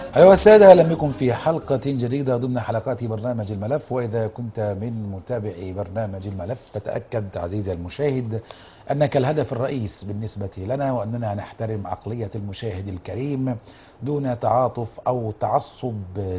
أيها السادة أهلا بكم في حلقة جديدة ضمن حلقات برنامج الملف وإذا كنت من متابعي برنامج الملف فتأكد عزيزي المشاهد أنك الهدف الرئيس بالنسبة لنا وأننا نحترم عقلية المشاهد الكريم دون تعاطف أو تعصب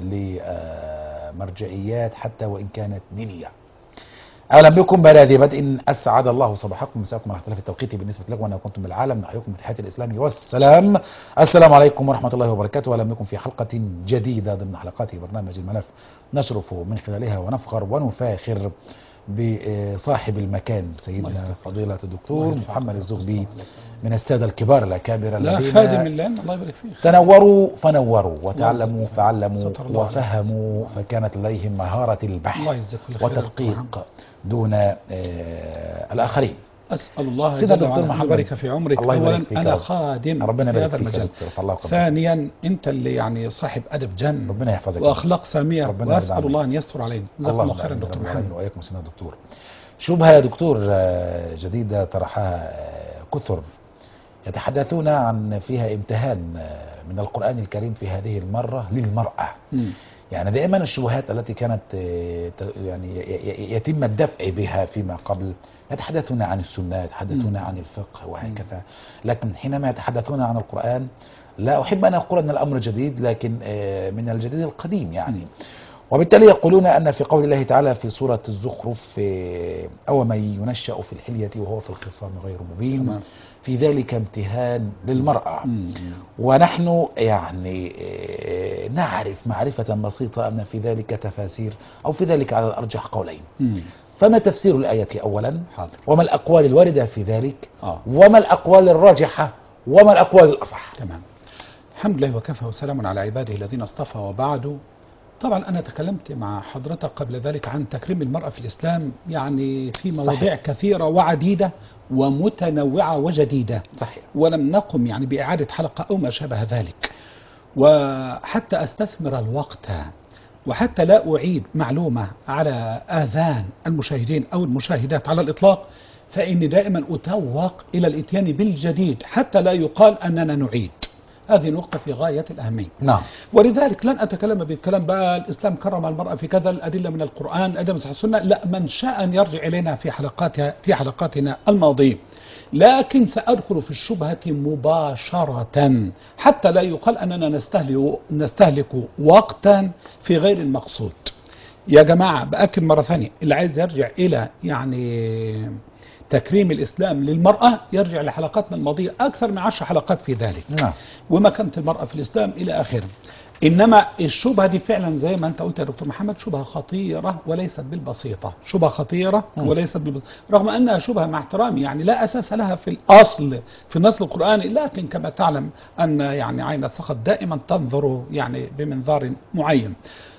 لمرجعيات حتى وإن كانت دينية اهلا بكم بعد هذه بدء اسعد الله صباحكم مساءكم على اختلاف التوقيت بالنسبه لكم وانا كنتم بالعالم نحييكم بتحيه الاسلام والسلام السلام عليكم ورحمه الله وبركاته اهلا بكم في حلقه جديده ضمن حلقات برنامج الملف نشرف من خلالها ونفخر ونفاخر بصاحب المكان سيدنا فضيله الدكتور محمد الزغبي من الساده الكبار الاكابر لا الذين خادم الله الله يبارك فيك تنوروا فنوروا وتعلموا فعلموا ستر الله عليك. وفهموا فكانت لديهم مهاره البحث الله يجزاك كل خير وتدقيق دون آه، الآخرين اسال الله سيدنا جل دكتور وعلا محمد. ان يبارك في عمرك الله يبارك اولا فيك يا انا رب. خادم ربنا في يبارك هذا فيك يا المجال دكتور فالله قدر ثانيا انت اللي يعني صاحب ادب جن ربنا يحفظك واخلاق ساميه ربنا يرضى واسال عنك. الله ان يستر علينا جزاك الله خيرا آمين، دكتور رب محمد العالمين وإياكم سيدنا دكتور شبهة يا دكتور آه، جديدة طرحها آه، كثر يتحدثون عن فيها امتهان آه، من القرآن الكريم في هذه المرة للمرأة مم. يعني دائما الشبهات التي كانت آه، ت- يعني ي- ي- يتم الدفع بها فيما قبل يتحدثون عن السنة يتحدثون عن الفقه وهكذا لكن حينما يتحدثون عن القرآن لا أحب أن أقول أن الأمر جديد لكن آه، من الجديد القديم يعني وبالتالي يقولون أن في قول الله تعالى في سورة الزخرف آه، أو من ينشأ في الحلية وهو في الخصام غير مبين تمام. في ذلك امتهان للمرأة مم. ونحن يعني آه، نعرف معرفة بسيطة أن في ذلك تفاسير أو في ذلك على الأرجح قولين مم. فما تفسير الآية أولا حاضر وما الأقوال الواردة في ذلك اه وما الأقوال الراجحة وما الأقوال الأصح تمام الحمد لله وكفى وسلام على عباده الذين اصطفى وبعد طبعا انا تكلمت مع حضرتك قبل ذلك عن تكريم المراه في الاسلام يعني في مواضيع صحيح. كثيره وعديده ومتنوعه وجديده صحيح ولم نقم يعني بإعادة حلقة أو ما شابه ذلك وحتى أستثمر الوقت وحتى لا أعيد معلومة على آذان المشاهدين أو المشاهدات على الإطلاق فإني دائما أتوق إلى الإتيان بالجديد حتى لا يقال أننا نعيد هذه نقطة في غاية الأهمية نعم ولذلك لن أتكلم بالكلام بقى الإسلام كرم المرأة في كذا الأدلة من القرآن أدلة من صحيح السنة لا من شاء أن يرجع إلينا في حلقاتها في حلقاتنا الماضية لكن سأدخل في الشبهة مباشرة حتى لا يقال أننا نستهلك, نستهلك وقتا في غير المقصود يا جماعة بأكد مرة ثانية اللي عايز يرجع إلى يعني تكريم الإسلام للمرأة يرجع لحلقاتنا الماضية أكثر من عشر حلقات في ذلك نعم ومكانة المرأة في الإسلام إلى آخره إنما الشبهة دي فعلا زي ما أنت قلت يا دكتور محمد شبهة خطيرة وليست بالبسيطة شبهة خطيرة مم. وليست بالبسيطة رغم أنها شبهة مع احترامي يعني لا أساس لها في الأصل في النص القرآني لكن كما تعلم أن يعني عين السخط دائما تنظر يعني بمنظار معين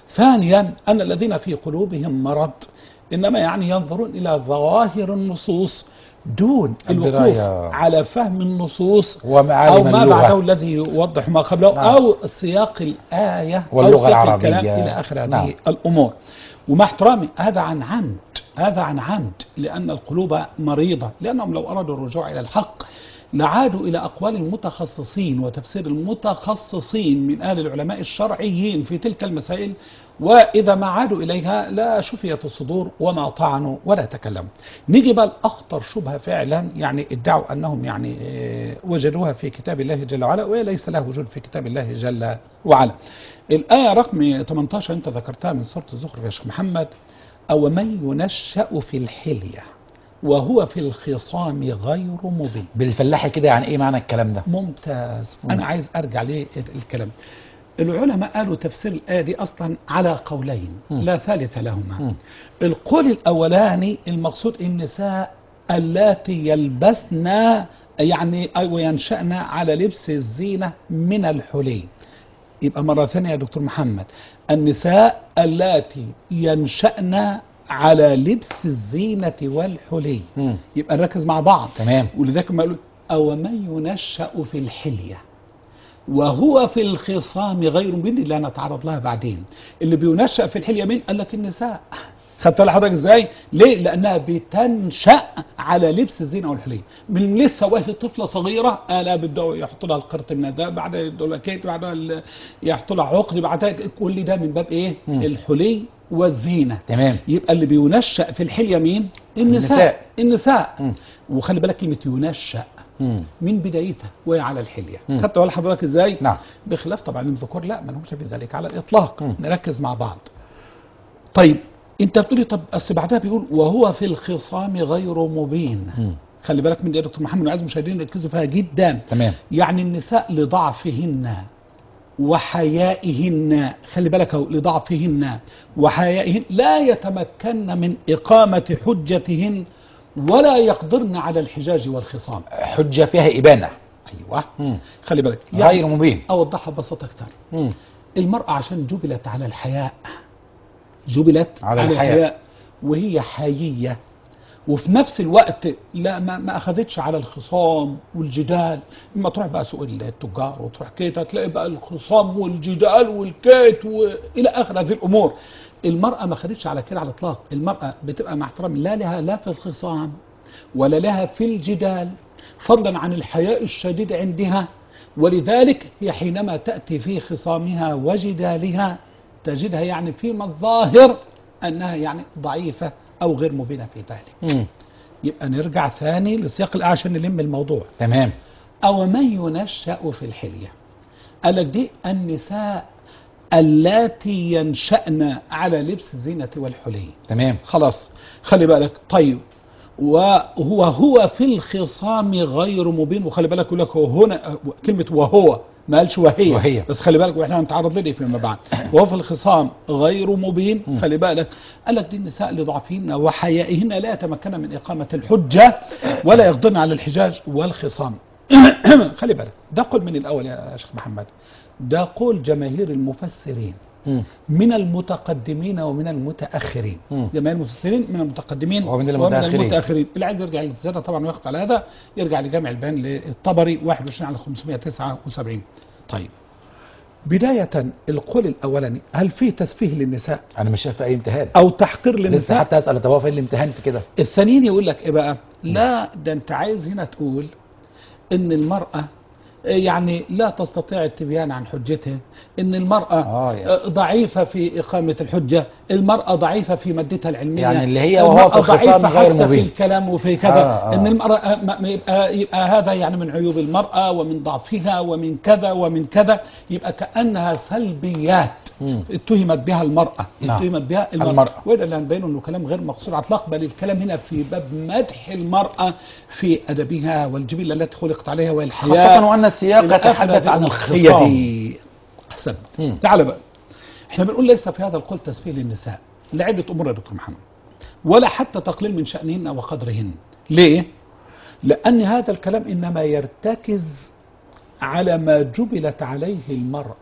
ثانيا أن الذين في قلوبهم مرض إنما يعني ينظرون إلى ظواهر النصوص دون الوقوف الدراية. على فهم النصوص ومعالم أو ما اللغة. بعده الذي يوضح ما قبله نعم. أو سياق الآية واللغة أو سياق العربية. الكلام إلى آخر هذه نعم. الأمور ومع احترامي هذا عن عمد هذا عن عمد لأن القلوب مريضة لأنهم لو أرادوا الرجوع إلى الحق لعادوا إلى أقوال المتخصصين وتفسير المتخصصين من أهل العلماء الشرعيين في تلك المسائل وإذا ما عادوا إليها لا شفيت الصدور وما طعنوا ولا تكلموا نيجي بقى الأخطر شبهة فعلا يعني ادعوا أنهم يعني آه، وجدوها في كتاب الله جل وعلا وليس لها وجود في كتاب الله جل وعلا الآية رقم 18 أنت ذكرتها من سورة الزخرف يا شيخ محمد أو من ينشأ في الحلية وهو في الخصام غير مبين بالفلاحي كده يعني إيه معنى الكلام ده ممتاز مم. أنا عايز أرجع للكلام العلماء قالوا تفسير الآية دي أصلا على قولين مم. لا ثالث لهما مم. القول الأولاني المقصود النساء اللاتي يلبسن يعني أو ينشأن على لبس الزينة من الحلي يبقى مرة ثانية يا دكتور محمد النساء اللاتي ينشأن على لبس الزينة والحلي مم. يبقى نركز مع بعض تمام ولذلك ما قالوا أو من ينشأ في الحلية وهو في الخصام غير مبين اللي هنتعرض لها بعدين اللي بينشأ في الحلية مين قال لك النساء خدت بالك حضرتك ازاي ليه لانها بتنشا على لبس الزينه والحليه من لسه وهي طفله صغيره الا بدأوا يحطوا لها القرط من ده بعدها يدوا لها كيت بعدها ال- يحطوا لها عقد بعدها كل ده من باب ايه مم. الحلي والزينه تمام يبقى اللي بينشأ في الحليه مين النساء. النساء النساء مم. وخلي بالك كلمه ينشأ مم. من بدايتها وهي على الحليه مم. خدت بالك حضرتك ازاي نعم بخلاف طبعا الذكور لا ما لهمش في ذلك على الاطلاق مم. نركز مع بعض طيب انت بتقولي طب بس بعدها بيقول وهو في الخصام غير مبين مم. خلي بالك من دي يا دكتور محمد وعايز المشاهدين يركزوا فيها جدا تمام يعني النساء لضعفهن وحيائهن خلي بالك اهو لضعفهن وحيائهن لا يتمكن من إقامة حجتهن ولا يقدرن على الحجاج والخصام حجة فيها إبانة أيوة مم. خلي بالك غير مبين أوضحها ببساطة أكثر مم. المرأة عشان جبلت على الحياء جبلت على على, الحياء. الحياء وهي حيية وفي نفس الوقت لا ما, ما اخذتش على الخصام والجدال اما تروح بقى سوق التجار وتروح كيت هتلاقي بقى الخصام والجدال والكيت والى اخر هذه الامور المراه ما خدتش على كده على الاطلاق المراه بتبقى مع احترام لا لها لا في الخصام ولا لها في الجدال فضلا عن الحياء الشديد عندها ولذلك هي حينما تاتي في خصامها وجدالها تجدها يعني فيما الظاهر انها يعني ضعيفه او غير مبينه في ذلك مم. يبقى نرجع ثاني للسياق الأعلى عشان نلم الموضوع تمام أو من ينشأ في الحلية قال لك دي النساء اللاتي ينشأن على لبس الزينة والحلي تمام خلاص خلي بالك طيب وهو هو في الخصام غير مبين وخلي بالك يقول لك هو هنا كلمة وهو ما قالش وهي وهي. بس خلي بالك واحنا هنتعرض لدي فيما بعد وهو في الخصام غير مبين مم. خلي بالك قال لك دي النساء لضعفهن وحيائهن لا يتمكن من إقامة الحجة ولا يقدرن على الحجاج والخصام خلي بالك ده قول من الأول يا شيخ محمد ده قول جماهير المفسرين مم. من المتقدمين ومن المتأخرين مم. جماهير المفسرين من المتقدمين ومن المتأخرين. المتأخرين اللي عايز يرجع للزيادة طبعا وياخد على هذا يرجع لجامع البيان للطبري 21 على 579 طيب بداية القول الأولاني هل فيه تسفيه للنساء أنا مش شايف أي امتهان أو تحقير لسه للنساء حتى أسأل طب هو فين الامتهان في كده الثانيين يقول لك ايه بقى لا ده انت عايز هنا تقول ان المرأة يعني لا تستطيع التبيان عن حجتها ان المرأة آه، يعني. ضعيفة في إقامة الحجة المرأة ضعيفة في مادتها العلمية يعني اللي هي وهو في المرأة الخصام ضعيفة غير حتى مبين. في الكلام وفي كذا آه، آه. ان المرأة ما- ما يبقى, يبقى هذا يعني من عيوب المرأة ومن ضعفها ومن كذا ومن كذا يبقى كأنها سلبيات مم. اتهمت بها المرأة نعم. اتهمت بها المرأة, المرأة. وده اللي هنبينه انه كلام غير مقصود على الاطلاق بل الكلام هنا في باب مدح المرأة في أدبها والجبلة التي خلقت عليها والحياة خاصة وأن السياق إلى آخر يتحدث هذه عن الأمور. الخصام هي دي أحسنت مم. تعال بقى احنا بنقول ليس في هذا القول تسفيه للنساء لعدة أمور يا دكتور محمد ولا حتى تقليل من شأنهن وقدرهن ليه؟ لأن هذا الكلام إنما يرتكز على ما جبلت عليه المرأة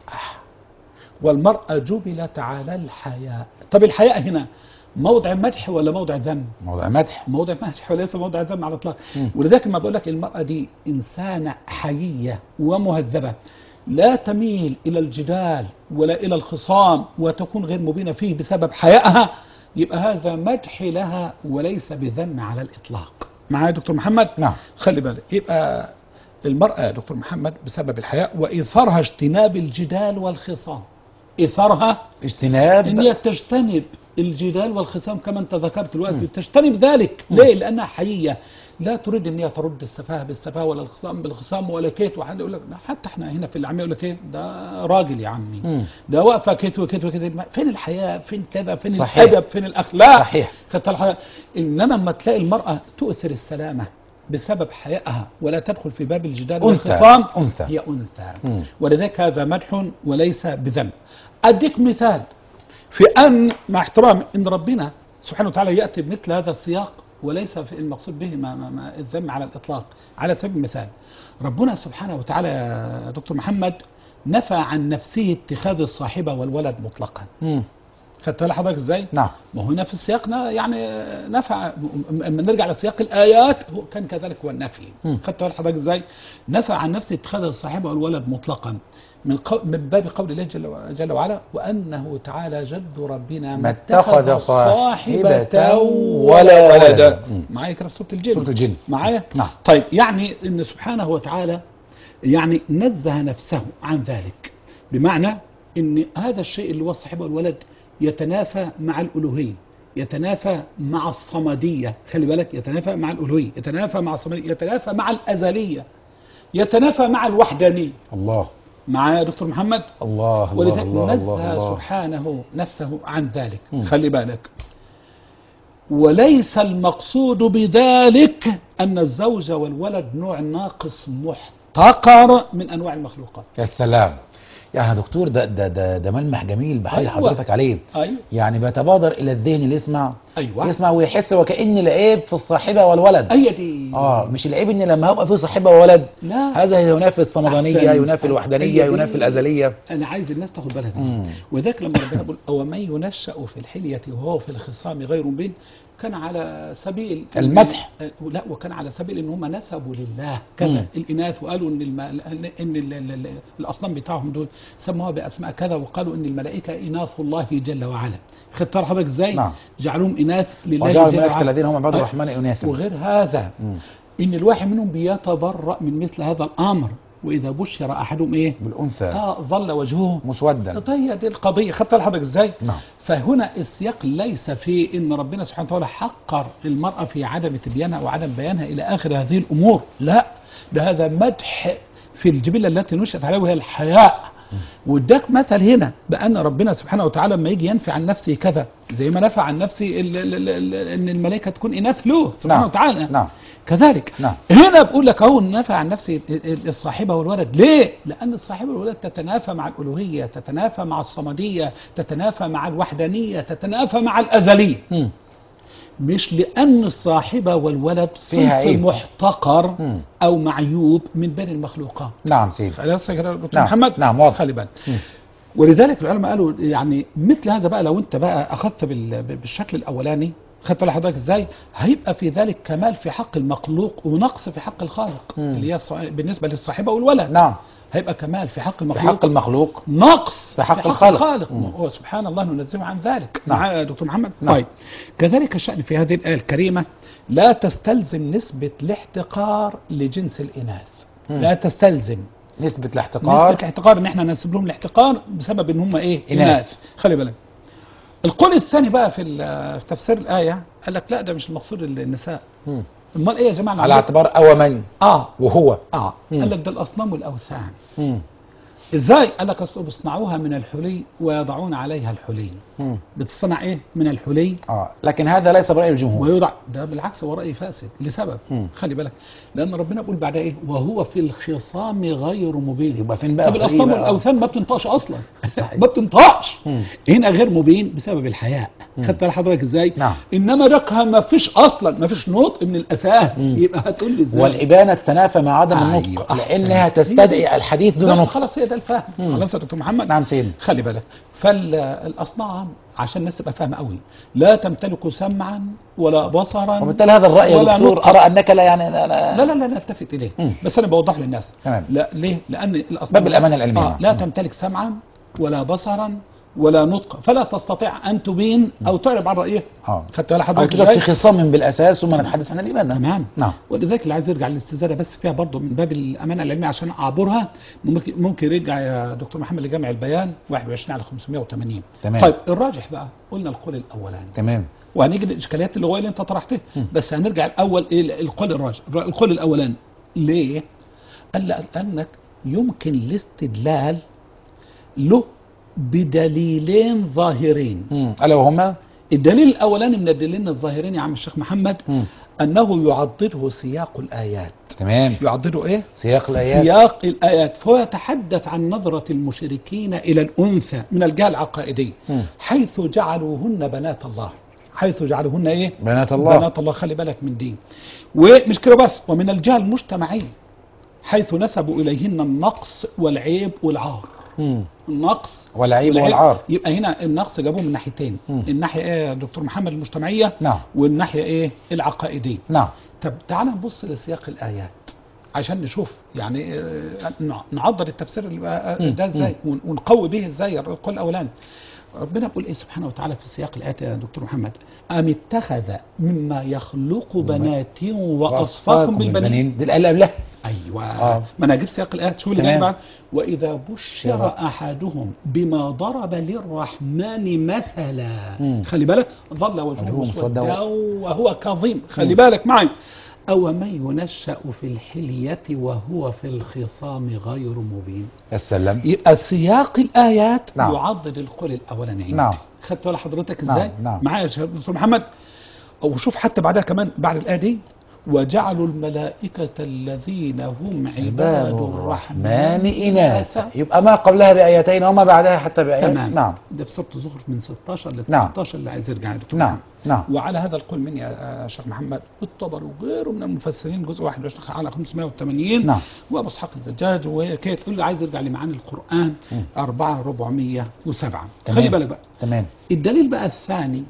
والمرأة جبلت على الحياء طب الحياء هنا موضع مدح ولا موضع ذم موضوع مدح موضع مدح وليس موضع ذم على الاطلاق مم. ولذلك ما بقول لك المراه دي انسانه حييه ومهذبه لا تميل الى الجدال ولا الى الخصام وتكون غير مبينه فيه بسبب حيائها يبقى هذا مدح لها وليس بذم على الاطلاق معايا يا دكتور محمد نعم خلي بالك يبقى المرأة يا دكتور محمد بسبب الحياء وإيثارها اجتناب الجدال والخصام إيثارها اجتناب ان هي تجتنب الجدال والخصام كما انت ذكرت الوقت تجتنب ذلك ليه لانها حييه لا تريد ان هي ترد السفاهه بالسفاهه ولا الخصام بالخصام ولا كيت وحد يقول لك لا، حتى احنا هنا في العاميه يقول لك ايه ده راجل يا عمي مم. ده واقفه كيت وكيت وكيت فين الحياه فين كذا فين صحيح. الادب فين الاخلاق صحيح. خدت الحياة. انما لما تلاقي المراه تؤثر السلامه بسبب حيائها ولا تدخل في باب الجدال أنثى. والخصام أنثى. هي انثى مم. ولذلك هذا مدح وليس بذم أديك مثال في أن مع احترام إن ربنا سبحانه وتعالى يأتي بمثل هذا السياق وليس في المقصود به ما ما ما الذم على الإطلاق على سبيل المثال ربنا سبحانه وتعالى يا دكتور محمد نفى عن نفسه اتخاذ الصاحبة والولد مطلقا مم. خدت بالك حضرتك ازاي؟ نعم ما هنا في السياق نا- يعني نفع لما نرجع لسياق الايات هو كان كذلك هو النفي مم. خدت بال حضرتك ازاي؟ نفى عن نفسه اتخاذ الصاحبه والولد مطلقا من, قو من باب قول الله جل, و- جل وعلا وأنه تعالى جد ربنا ما اتخذ صاحبة ولا ولا ولدا. ولدا مم. معايا كده في سورة الجن سورة الجن معايا نعم. طيب يعني ان سبحانه وتعالى يعني نزه نفسه عن ذلك بمعنى ان هذا الشيء اللي هو الصاحب والولد يتنافى مع الالوهيه يتنافى مع الصمديه خلي بالك يتنافى مع الالوهيه يتنافى مع الصمديه يتنافى مع الازليه يتنافى مع الوحدانيه الله معايا يا دكتور محمد الله الله ولذلك الله نزه الله, الله. سبحانه نفسه عن ذلك مم. خلي بالك وليس المقصود بذلك أن الزوج والولد نوع ناقص محتقر من أنواع المخلوقات يا سلام يعني يا دكتور ده ده ده, ده ملمح جميل بحيي أيوة. حضرتك عليه أيوة يعني بيتبادر الى الذهن اللي يسمع أيوة يسمع ويحس وكأن العيب في الصاحبة والولد أي دي اه مش العيب ان لما هيبقى في صاحبة وولد لا هذا ينافي الصمدانية أحسن. ينافي الوحدانية هي دي. ينافي الأزلية أنا عايز الناس تاخد بالها دي مم. وذاك لما ربنا بيقول أو من ينشأ في الحلية وهو في الخصام غير مبين كان على سبيل المدح. آه، لا وكان على سبيل ان هم نسبوا لله كذا مم. الاناث وقالوا ان الم... ان ال... ال... ال... الاصنام بتاعهم دول سموها باسماء كذا وقالوا ان الملائكه اناث الله جل وعلا خدت بالك حضرتك ازاي؟ نعم. جعلوهم اناث لله وجعل جل الملائكة وعلا الذين هم عباد آه. الرحمن إناثا وغير هذا مم. ان الواحد منهم بيتبرأ من مثل هذا الامر واذا بشر احدهم ايه؟ بالأنثى اه ظل وجهه مسودا هي دي القضيه خدت بالك حضرتك ازاي؟ نعم فهنا السياق ليس في ان ربنا سبحانه وتعالى حقر المراه في عدم تبيانها وعدم بيانها الى اخر هذه الامور، لا ده هذا مدح في الجبله التي نشأت عليها وهي الحياء. واداك مثل هنا بان ربنا سبحانه وتعالى لما يجي ينفي عن نفسه كذا زي ما نفى عن نفسه ال- ال- ال- ال- ان الملائكه تكون اناث له سبحانه نعم. وتعالى نعم كذلك نعم هنا بقول لك اهو نفى عن نفسي ال- ال- الصاحبه والولد ليه؟ لان الصاحبه والولد تتنافى مع الالوهيه، تتنافى مع الصمديه، تتنافى مع الوحدانيه، تتنافى مع الازليه، مم. مش لان الصاحبه والولد فيها صنف عيب. محتقر مم. او معيوب من بين المخلوقات. نعم سيدي خلاص يا دكتور نعم. محمد؟ نعم، واضح. خلي بالك. مم. ولذلك العلماء قالوا يعني مثل هذا بقى لو انت بقى اخذت بال- بالشكل الاولاني خدت بالك حضرتك ازاي؟ هيبقى في ذلك كمال في حق المخلوق ونقص في حق الخالق مم. اللي هي الص- بالنسبه للصاحبه والولد نعم هيبقى كمال في حق في المخلوق حق المخلوق نقص في حق الخالق. الخالق مم. هو سبحان الله ننزه عن ذلك نعم. معايا يا دكتور محمد نعم. طيب كذلك الشأن في هذه الآية الكريمة لا تستلزم نسبة الاحتقار لجنس الإناث مم. لا تستلزم نسبة نسبة الاحتقار الاحتقار ان احنا ننسب لهم الاحتقار بسبب ان هم ايه إناث. اناث خلي بالك القول الثاني بقى في ال- في تفسير الآية قال لك لا ده مش المقصود النساء مم. امال ايه يا جماعة على عندكم؟ اعتبار أو من اه وهو اه مم. قال لك ده الاصنام والاوثان مم. ازاي قال لك أصل بيصنعوها من الحلي ويضعون عليها الحلي مم. بتصنع ايه من الحلي اه لكن هذا ليس برأي الجمهور ويوضع ده بالعكس هو رأي فاسد لسبب مم. خلي بالك لان ربنا بيقول بعدها ايه وهو في الخصام غير مبين يبقى فين بقى طب الحقيقة الاصنام بقى؟ والاوثان ما بتنطقش اصلا صحيح. ما بتنطقش مم. هنا غير مبين بسبب الحياء مم. خدت بالك حضرتك ازاي نعم. انما ركها ما فيش اصلا ما فيش نطق من الاساس مم. يبقى هتقول لي ازاي والإبانة تتنافى مع عدم أيوة، النطق أحسن. لأنها هي تستدعي دي. الحديث دون بس نطق خلاص هي ده الفهم مم. خلاص يا دكتور محمد نعم سيدي خلي بالك فالاصنام عشان الناس تبقى فاهمه قوي لا تمتلك سمعا ولا بصرا وبالتالي هذا الرأي يا ولا دكتور نطقا. أرى أنك لا يعني لا لا, لا لا لا نلتفت اليه مم. بس انا بوضح للناس تمام. لا ليه لان الاصنام باب الأمانة العلمية. آه لا مم. تمتلك سمعا ولا بصرا ولا نطقا فلا تستطيع ان تبين او تعرب عن رايه اه خدت بالك أو حضرتك توجد في إزاي؟ خصام بالأساس ثم نتحدث عن الإبانة تمام نعم ولذلك اللي عايز يرجع للاستزاده بس فيها برضه من باب الامانه العلميه عشان اعبرها ممكن ممكن يرجع يا دكتور محمد لجامع البيان 21 على 580 تمام. طيب الراجح بقى قلنا القول الاولاني تمام وهنيجي للاشكاليات اللغويه اللي انت طرحتها بس هنرجع الاول ايه القول الراجح القول الاولاني ليه؟ قال لانك يمكن الاستدلال له بدليلين ظاهرين مم. ألا وهما الدليل الاولاني من الدليلين الظاهرين يا عم الشيخ محمد مم. انه يعضده سياق الايات تمام يعضده ايه سياق الآيات سياق الآيات فهو يتحدث عن نظرة المشركين إلى الأنثى من الجهة العقائدية مم. حيث جعلوهن بنات الله حيث جعلوهن إيه بنات الله بنات الله خلي بالك من دين ومش كده بس ومن الجهة المجتمعية حيث نسبوا إليهن النقص والعيب والعار مم. النقص والعيب والعار يبقى هنا النقص جابوه من ناحيتين مم. الناحية إيه يا دكتور محمد المجتمعية نعم والناحية إيه العقائدية نعم طب تعال نبص لسياق الآيات عشان نشوف يعني آه، نع- نعضل التفسير اللي بقى- مم. ده ازاي ون- ونقوي به ازاي القول الاولاني ربنا بيقول ايه سبحانه وتعالى في سياق الايات يا دكتور محمد ام اتخذ مما يخلق بنات واصفاكم بالبنين دي الآية اللي قبلها ايوه آه. ما انا اجيب سياق الايات شو اللي تمام. جاي بعد واذا بشر شر. احدهم بما ضرب للرحمن مثلا مم. خلي بالك ظل وجهه وجهه مسودا مسودا وهو كظيم خلي مم. بالك معي أو من ينشأ في الحلية وهو في الخصام غير مبين السلام يبقى سياق الآيات نعم. يعضد القول الأولاني عندي. نعم. خدت بالك حضرتك نعم، ازاي نعم. معايا يا شباب دكتور محمد وشوف حتى بعدها كمان بعد الآية دي وجعلوا الملائكة الذين هم عباد الرحمن إناثا يبقى ما قبلها بآيتين وما بعدها حتى بآيات تمام نعم ده في سورة الزخرف من 16 ل نعم. 19 اللي عايز يرجع يا دكتور نعم محمد. نعم وعلى هذا القول مني يا شيخ محمد الطبري وغيره من المفسرين جزء 21 على 580 نعم. وابو اسحاق الزجاج وكي تقول له عايز يرجع لمعاني القران 4 407 تمام. خلي بالك بقى تمام الدليل بقى الثاني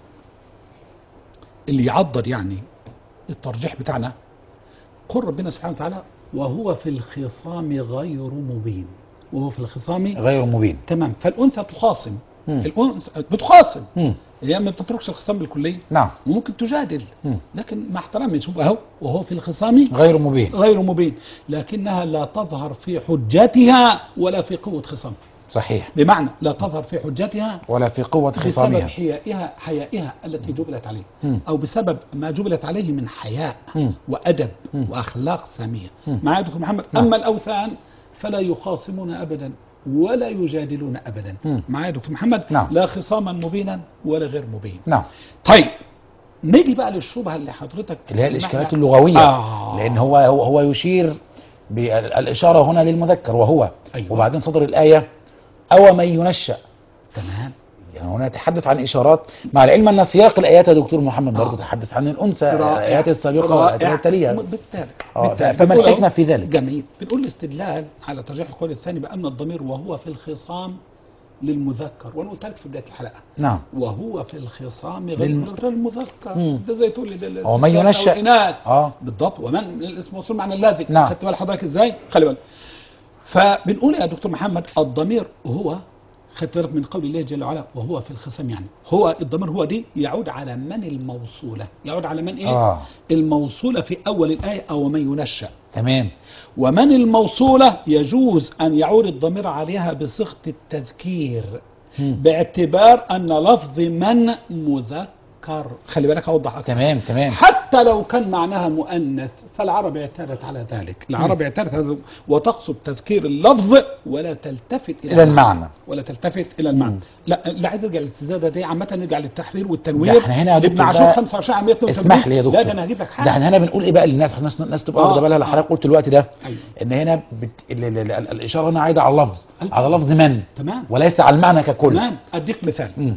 اللي يعضد يعني الترجيح بتاعنا قل ربنا سبحانه وتعالى وهو في الخصام غير مبين وهو في الخصام غير مبين تمام فالانثى تخاصم مم. الانثى بتخاصم مم. هي ما بتتركش الخصام بالكليه نعم وممكن تجادل مم. لكن مع احترامي شوف اهو وهو في الخصام غير مبين غير مبين لكنها لا تظهر في حجتها ولا في قوة خصام صحيح بمعنى لا تظهر في حجتها ولا في قوة بسبب خصامها حيائها حيائها التي جبلت عليه مم. أو بسبب ما جبلت عليه من حياء مم. وأدب مم. وأخلاق سامية مم. معايا يا دكتور محمد نعم. أما الأوثان فلا يخاصمون أبدا ولا يجادلون أبدا مم. معايا يا دكتور محمد نعم. لا خصاما مبينا ولا غير مبين نعم طيب نيجي بقى للشبهه اللي حضرتك اللي هي اللي الإشكالات احنا- اللغوية آه. لأن هو هو, هو يشير بالإشارة هنا للمذكر وهو أيوة. وبعدين صدر الآية أو من ينشأ تمام يعني هنا يتحدث عن إشارات مع العلم أن سياق الآيات يا دكتور محمد برضه آه. تحدث عن الأنثى رائع. الآيات السابقة والآيات رائع. التالية بالتالي آه، بالتالي. فما بنقول الحكمة أهو، في ذلك؟ جميل بنقول الاستدلال على ترجيح القول الثاني بأن الضمير وهو في الخصام للمذكر وانا قلت لك في بدايه الحلقه نعم وهو في الخصام غير للم- غير المذكر مم. ده زي تقول لي ده هو من الستات أو ينشأ. الإناث. آه بالضبط ومن الاسم موصول معنى الذي نعم. خدت بال حضرتك ازاي خلي بالك فبنقول يا دكتور محمد الضمير هو خدت بالك من قول الله جل وعلا وهو في الخصام يعني هو الضمير هو دي يعود على من الموصوله يعود على من ايه آه الموصوله في اول الايه او من ينشأ تمام ومن الموصولة يجوز أن يعود الضمير عليها بصيغة التذكير مم. باعتبار أن لفظ من مذكر خلي بالك أوضح أكثر تمام تمام حتى لو كان معناها مؤنث فالعرب اعتادت على ذلك العرب اعتادت على ذلك وتقصد تذكير اللفظ ولا تلتفت إلى, إلى المعنى. ولا تلتفت إلى المعنى مم. لا لا عايز ارجع للاستزاده دي عامه نرجع للتحرير ده والتنوير احنا هنا يا ابن دكتور عاشور بقى 25 عام 182 اسمح لي يا دكتور لا ده انا هجيب لك ده حاجه احنا هنا بنقول ايه بقى للناس عشان الناس الناس تبقى آه، واخده بالها اللي آه. حضرتك قلت الوقت ده أيوة. ان هنا بت... ال... ال... ال... الاشاره هنا عايده على اللفظ أيوة. على لفظ من تمام وليس على المعنى ككل تمام اديك مثال مم.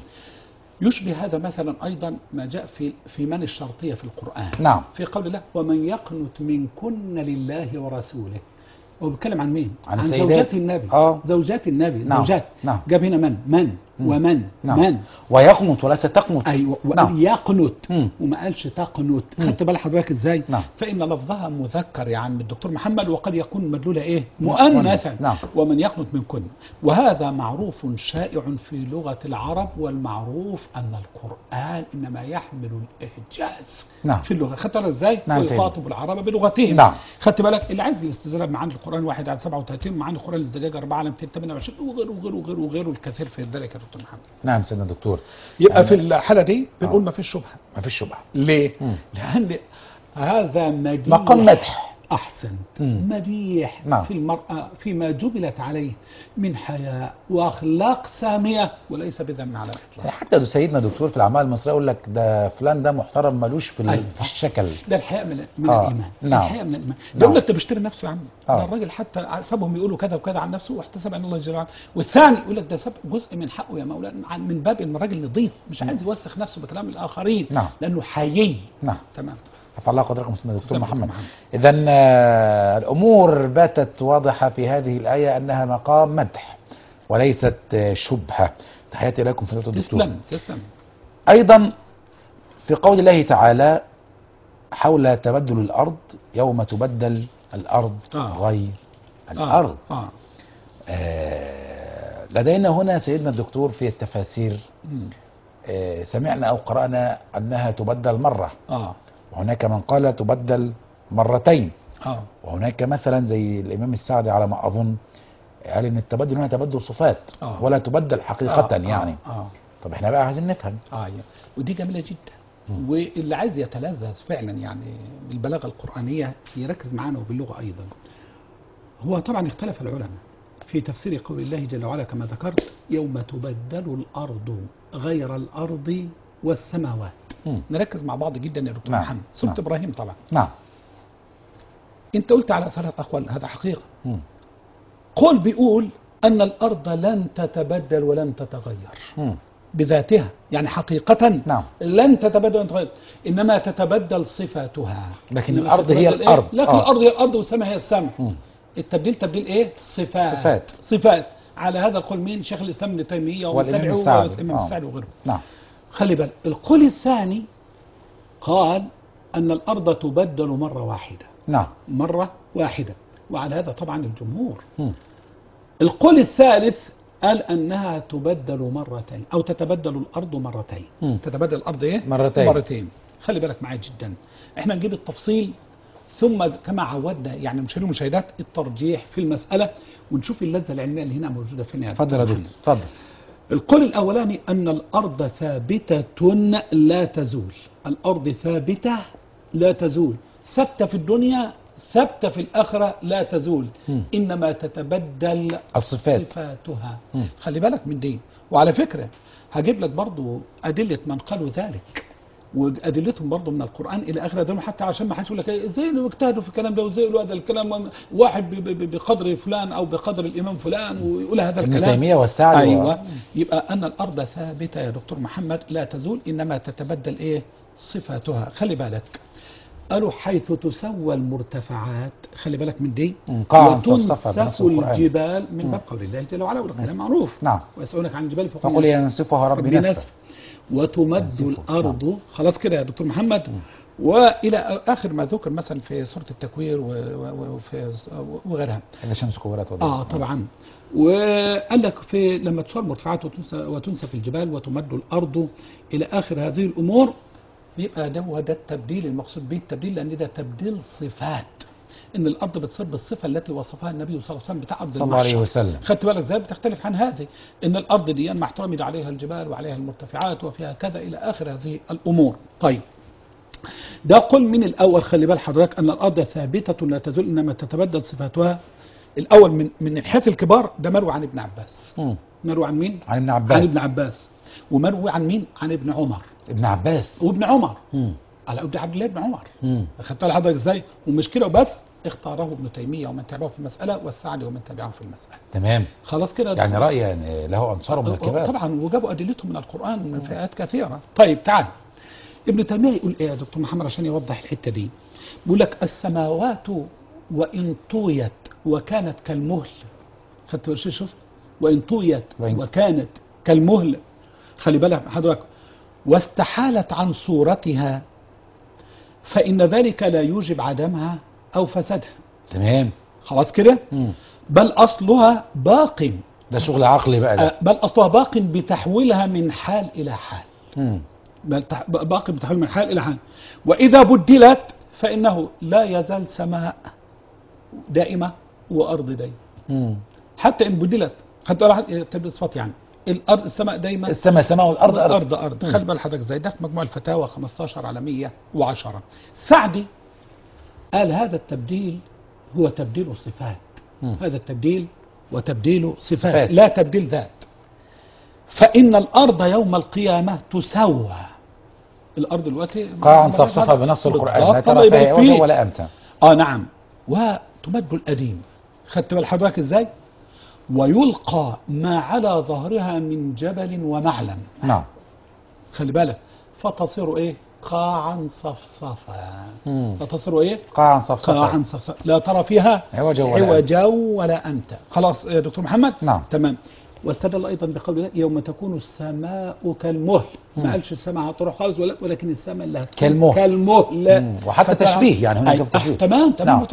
يشبه هذا مثلا ايضا ما جاء في في من الشرطيه في القران نعم في قول الله ومن يقنت منكن لله ورسوله هو بيتكلم عن مين؟ عن عن السيدات. زوجات النبي آه. زوجات النبي نعم. زوجات نعم. جاب هنا من من ومن نعم من ويقنط وليس تقنط ايوه نعم يقنت مم. وما قالش تقنت خدت بال حضرتك ازاي نعم. فان لفظها مذكر يا عم الدكتور محمد وقد يكون مدلوله ايه مؤنث. مؤنثا نعم. ومن يقنت منكن وهذا معروف شائع في لغه العرب والمعروف ان القران انما يحمل الاعجاز نعم. في اللغه خدت بالك ازاي نعم ويخاطب العرب بلغتهم نعم. خدت بالك اللي عايز الاستزاده معاني القران واحد على 37 معاني القران الزجاج 4 على 228 وغيره وغيره وغيره وغيره الكثير في ذلك يا دكتور محمد نعم سيدنا الدكتور يبقى أنا- في الحاله دي بنقول آه. ما فيش شبهه ما فيش شبهه ليه؟ مم. لأن هذا مديح مقام مدح أحسنت مم. مديح نعم. في المرأة فيما جبلت عليه من حياء وأخلاق سامية وليس بذم على الإطلاق حتى سيدنا دكتور في الاعمال المصريه يقول لك ده فلان ده محترم ملوش في, ال- أيوة. في الشكل ده الحياء من, من آه. الإيمان نعم. الحياء من الإيمان نعم. ده يقول لك ده بيشتري نفسه يا عم آه. ده الراجل حتى سابهم يقولوا كذا وكذا عن نفسه واحتسب عند الله جل وعلا والثاني يقول لك ده ساب جزء من حقه يا مولانا عن- من باب ان الراجل نظيف مش عايز يوسخ نفسه بكلام الآخرين نعم. لأنه حيي نعم تمام رفع الله قدركم سيدنا الدكتور تسلم محمد محمد. اذا الامور باتت واضحه في هذه الايه انها مقام مدح وليست آه، شبهه تحياتي اليكم فضيله الدكتور تسلم تسلم ايضا في قول الله تعالى حول تبدل الارض يوم تبدل الأرض آه. غير الأرض اه آه لدينا هنا سيدنا الدكتور في التفاسير مم. آه سمعنا أو قرأنا أنها تبدل مرة اه وهناك من قال تبدل مرتين اه وهناك مثلا زي الإمام السعدي على ما أظن قال إن التبدل هنا تبدل صفات آه. ولا تبدل حقيقة آه. يعني اه, آه. طب احنا بقى عايزين نفهم اه يعني. ودي جميله جدا مم. واللي عايز يتلذذ فعلا يعني بالبلاغه القرانيه يركز معانا وباللغه ايضا هو طبعا اختلف العلماء في تفسير قول الله جل وعلا كما ذكرت يوم تبدل الارض غير الارض والسماوات مم. نركز مع بعض جدا يا دكتور نعم. محمد سوره نعم. ابراهيم طبعا نعم انت قلت على ثلاث اقوال هذا حقيقه مم. قول بيقول ان الارض لن تتبدل ولن تتغير مم. بذاتها يعني حقيقة نعم. لن تتبدل ولن تتغير إنما تتبدل صفاتها لكن إنما الأرض هي تتبدل إيه؟ الأرض. لكن آه. الأرض هي الأرض والسماء هي السماء مم. التبديل تبديل إيه صفات صفات. صفات على هذا القول مين شيخ الإسلام ابن تيمية والإمام ومتبعه السعدي. والإمام آه. السعدي وغيره نعم خلي بالك القول الثاني قال أن الأرض تبدل مرة واحدة نعم مرة واحدة وعلى هذا طبعا الجمهور مم. القول الثالث قال انها تبدل مرتين او تتبدل الارض مرتين مم. تتبدل الارض ايه مرتين. مرتين خلي بالك معايا جدا احنا نجيب التفصيل ثم كما عودنا يعني مشاهدين المشاهدات الترجيح في المساله ونشوف اللذه العلميه اللي هنا موجوده فين يا اتفضل يا دكتور دكتور اتفضل القول الأولاني أن الأرض ثابتة لا تزول الأرض ثابتة لا تزول ثابتة في الدنيا ثابتة في الآخرة لا تزول مم. إنما تتبدل الصفات صفاتها مم. خلي بالك من دي وعلى فكرة هجيب لك برضو أدلة من قالوا ذلك وادلتهم برضه من القران الى اخر ذلك حتى عشان ما حدش يقول لك إيه، ازاي اللي اجتهدوا في الكلام ده وازاي يقولوا هذا الكلام واحد ب- ب- بقدر فلان او بقدر الامام فلان ويقول هذا ابن الكلام تيمية والسعدي ايوه يبقى ان الارض ثابته يا دكتور محمد لا تزول انما تتبدل ايه صفاتها خلي بالك قالوا حيث تسوى المرتفعات خلي بالك من دي مم. قاعا صفصفة بنص وتنسف القرآن. الجبال من مم. باب قول الله جل وعلا والكلام معروف نعم ويسألونك عن الجبال فقل ينسفها ربي ربي نسفا نسف وتمد ينسفه. الأرض خلاص كده يا دكتور محمد وإلى آخر ما ذكر مثلا في سورة التكوير و- و- وفي وغيرها إذا الشمس كورت وضوء اه طبعا وقال لك في لما تسوى المرتفعات وتنسى, وتنسف الجبال وتمد الارض الى اخر هذه الامور يبقى ده هو ده التبديل المقصود به التبديل لان ده تبديل صفات ان الارض بتصير بالصفه التي وصفها النبي صلى الله عليه وسلم بتاع ارض صلى الله عليه المحشر. وسلم خدت بالك ازاي بتختلف عن هذه ان الارض دي ما احترمت عليها الجبال وعليها المرتفعات وفيها كذا الى اخر هذه الامور طيب ده قل من الاول خلي بال حضرتك ان الارض ثابته لا تزول انما تتبدل صفاتها الاول من من الحيث الكبار ده مروي عن ابن عباس مم. مروي عن مين عن ابن عن عباس ابن عباس ومروي عن مين عن ابن عمر ابن عباس وابن عمر مم. على ابن عبد الله بن عمر مم. خدت حضرتك ازاي ومش كده وبس اختاره ابن تيميه ومن تبعه في المساله والسعدي ومن تبعه في المساله تمام خلاص كده يعني رأي يعني له أنصاره من الكبار طبعا وجابوا ادلتهم من القران من فئات كثيره طيب تعال ابن تيميه يقول ايه يا دكتور محمد عشان يوضح الحته دي بيقول لك السماوات وان طويت وكانت كالمهل خدت بالك شوف وان طويت وإن- وكانت كالمهل خلي بالك حضرتك واستحالت عن صورتها فان ذلك لا يوجب عدمها او فسادها تمام خلاص كده مم. بل اصلها باق ده شغل عقلي بقى ده آه، بل أصلها باق بتحويلها من حال إلى حال مم. بل تح- باق بتحويل من حال إلى حال وإذا بدلت فإنه لا يزال سماء دائمة وأرض دائمة مم. حتى إن بدلت حتى راح تبدل صفات يعني الأرض السماء دائمة السماء سماء والأرض أرض أرض أرض خلي بال حضرتك زي ده في مجموع الفتاوى 15 على 110 سعدي قال هذا التبديل هو تبديل صفات مم. هذا التبديل وتبديل صفات, صفات. لا تبديل ذات فإن الأرض يوم القيامة تسوى الأرض دلوقتي قاعا صفصفة بنص القرآن لا بالضبط، الله ترى فيها يبارك عوجا فيك. ولا أمتا اه نعم وتمد الأديم خدت بال حضرتك ازاي ويلقى ما على ظهرها من جبل ومعلم نعم خلي بالك فتصير ايه قاعا صفصفا مم. فتصير ايه قاعا صفصفة قاعا صفصفا لا ترى فيها عوجا ولا أمتا عوجا ولا أمتا خلاص يا دكتور محمد نعم. تمام واستدل ايضا بقول الله يوم تكون السماء كالمهل مم. ما قالش السماء هتروح خالص ولا ولكن السماء اللي هتكون كالمهل. كالمهل مم. وحتى فتع- تشبيه، يعني هناك أي- تشبيه. آه تمام تمام نعم. وتشبيه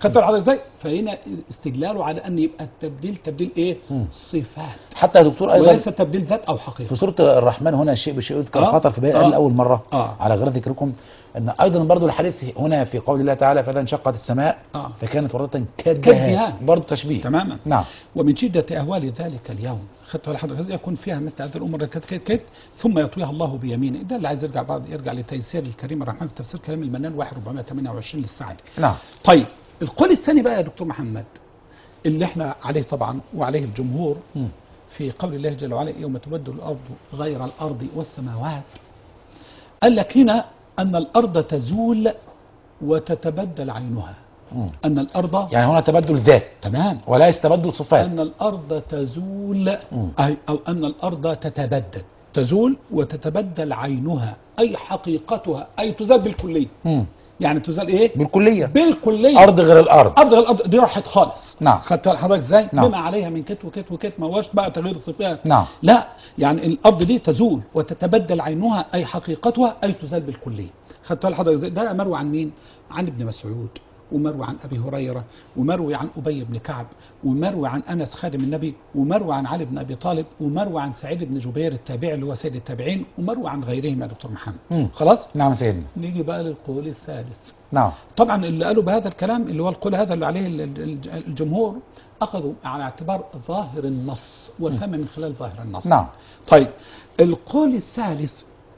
خدت بالك حضرتك ازاي فهنا استدلاله على ان يبقى التبديل تبديل ايه مم. صفات حتى يا دكتور ايضا وليس تبديل ذات او حقيقه في سورة الرحمن هنا الشيء بشيء يذكر آه. خطر في بيان آه. لأول مرة آه. على غير ذكركم أن أيضا برضو الحديث هنا في قول الله تعالى فإذا انشقت السماء آه. فكانت وردة كالدهان. كالدهان برضو تشبيه تماما نعم ومن شدة أهوال ذلك اليوم خدت بالك حضرتك يكون فيها مثل هذه الأمور كت كت كت ثم يطويها الله بيمينه ده اللي عايز يرجع بعض يرجع لتيسير الكريم الرحمن في تفسير كلام المنان 1428 للسعدي نعم طيب القول الثاني بقى يا دكتور محمد اللي احنا عليه طبعا وعليه الجمهور مم. في قول الله جل وعلا يوم تبدل الأرض غير الأرض والسماوات قال لك هنا أن الأرض تزول وتتبدل عينها مم. أن الأرض يعني هنا تبدل ذات تمام وليس تبدل صفات أن الأرض تزول مم. أي أو أن الأرض تتبدل تزول وتتبدل عينها أي حقيقتها أي تزال بالكلية مم. يعني تزال إيه؟ بالكلية بالكلية أرض غير الأرض أرض الأرض دي راحت خالص نعم. خدت بالك حضرتك إزاي؟ نعم. بما عليها من كت وكت وكت ما هوش بقى تغيير صفات نعم لا يعني الأرض دي تزول وتتبدل عينها أي حقيقتها أي تزال بالكلية خدت بالك حضرتك إزاي؟ ده مروي عن مين؟ عن ابن مسعود ومروي عن ابي هريره ومروي عن ابي بن كعب ومروي عن انس خادم النبي ومروي عن علي بن ابي طالب ومروي عن سعيد بن جبير التابعي اللي هو سيد التابعين ومروي عن غيرهم يا دكتور محمد مم. خلاص نعم سيدنا نيجي بقى للقول الثالث نعم طبعا اللي قالوا بهذا الكلام اللي هو القول هذا اللي عليه ال- ال- الجمهور اخذوا على اعتبار ظاهر النص والفهم من خلال ظاهر النص نعم طيب القول الثالث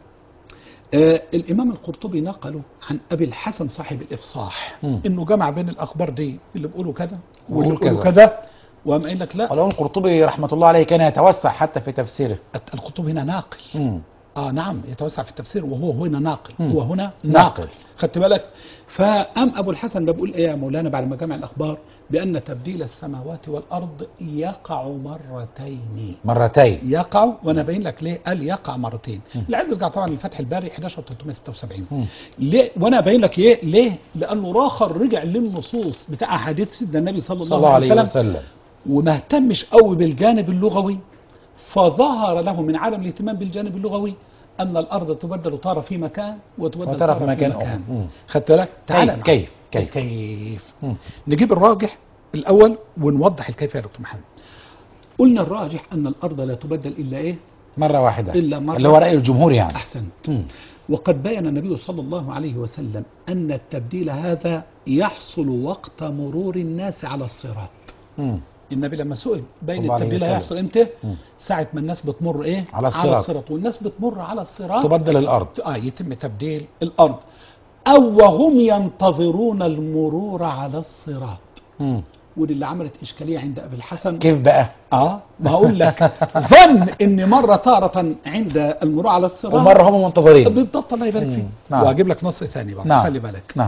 آه الامام القرطبي نقله عن ابي الحسن صاحب الافصاح مم. انه جمع بين الاخبار دي اللي بيقولوا كذا واللي ويقول بيقولوا كذا. كذا وقام قايل لك لا الإمام القرطبي رحمة الله عليه كان يتوسع حتى في تفسيره القرطبي هنا ناقل مم. اه نعم يتوسع في التفسير وهو هنا ناقل مم. هو هنا ناقل. ناقل خدت بالك فقام ابو الحسن ده بيقول ايه يا مولانا بعد ما جمع الاخبار بان تبديل السماوات والارض يقع مرتين مرتين يقع وانا باين لك ليه قال يقع مرتين اللي عايز يرجع طبعا لفتح الباري 11376 مم. ليه وانا باين لك ايه ليه لانه راخر رجع للنصوص بتاع احاديث سيدنا النبي صلى صلى الله عليه وسلم وسلم وما اهتمش قوي بالجانب اللغوي فظهر له من عدم الاهتمام بالجانب اللغوي ان الارض تبدل تاره في مكان وتبدل وترى تاره في مكان آخر. مم. خدت بالك تعال كيف معايا. كيف كيف كيف مم. نجيب الراجح الاول ونوضح الكيف يا دكتور محمد قلنا الراجح ان الارض لا تبدل الا ايه مرة واحدة إلا مرة. اللي هو رأي الجمهور يعني احسنت مم. وقد بين النبي صلى الله عليه وسلم ان التبديل هذا يحصل وقت مرور الناس على الصراط مم. النبي لما سئل بين صلى الله عليه التبديل وسلم. هيحصل امتى مم. ساعة ما الناس بتمر ايه على الصراط. على الصراط والناس بتمر على الصراط تبدل الأرض اه يتم تبديل الارض او وهم ينتظرون المرور على الصراط مم. ودي اللي عملت اشكاليه عند ابي الحسن كيف بقى اه ما هقول لك ظن ان مره تاره عند المرور على الصراط ومرة هم منتظرين بالضبط الله يبارك مم. فيك نعم. وهجيب لك نص ثاني بقى نعم. خلي بالك نعم